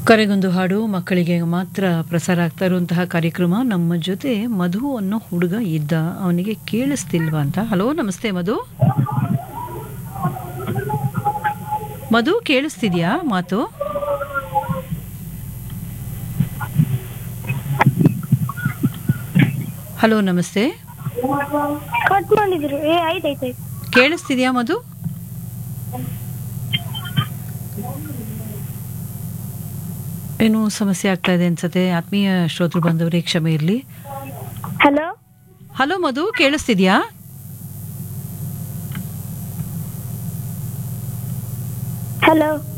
ಕರೆಗೊಂದು ಹಾಡು ಮಕ್ಕಳಿಗೆ ಮಾತ್ರ ಪ್ರಸಾರ ಆಗ್ತಾ ಇರುವಂತಹ ಕಾರ್ಯಕ್ರಮ ನಮ್ಮ ಜೊತೆ ಮಧು ಅನ್ನೋ ಹುಡುಗ ಇದ್ದ ಅವನಿಗೆ ಕೇಳಿಸ್ತಿಲ್ವಾ ಅಂತ ಹಲೋ ನಮಸ್ತೆ ಮಧು ಮಧು ಕೇಳಿಸ್ತಿದ್ಯಾ ಮಾತು ಹಲೋ ನಮಸ್ತೆ ಕಟ್ ಮಾಡಿದ್ರು ಏ ಆಯ್ತು ಆಯ್ತು ಆಯ್ತು ಕೇಳಿಸ್ತಿದ್ಯಾ ಮಧು ಏನೋ ಸಮಸ್ಯೆ ಆಗ್ತಾ ಇದೆ ಅನ್ಸತ್ತೆ ಆತ್ಮೀಯ ಶ್ರೋತೃ ಬಂದವರೇ ಕ್ಷಮೆ ಇರಲಿ ಹಲೋ ಹಲೋ ಮಧು ಕೇಳಿಸ್ತಿದ್ಯಾ ಹಲೋ